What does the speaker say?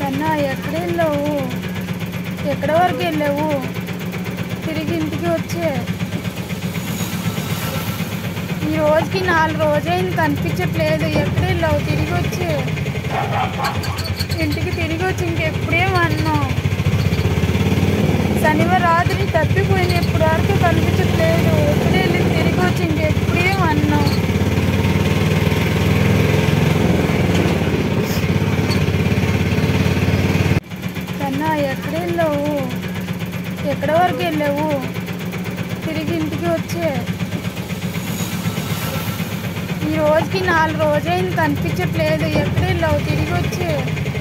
కన్నా ఎక్కడ వెళ్ళావు ఎక్కడ వరకు వెళ్ళావు తిరిగి ఇంటికి వచ్చే ఈ రోజుకి నాలుగు రోజైంది కనిపించట్లేదు ఎక్కడ వెళ్ళావు తిరిగి వచ్చి ఇంటికి తిరిగి వచ్చి ఇంకెప్పుడేం అన్నావు శనివారం రాత్రి తప్పిపోయింది ఇప్పుడు వరకు కనిపించట్లేదు ఎప్పుడు వెళ్ళి తిరిగి వచ్చి ఇంకెప్పుడేం అన్నావు కన్నా ఎక్కడ వెళ్ళావు ఎక్కడ వరకు వెళ్ళావు తిరిగి ఇంటికి వచ్చే ఈ రోజుకి నాలుగు రోజైంది కనిపించట్లేదు ఎక్కడ వెళ్ళావు తిరిగి వచ్చి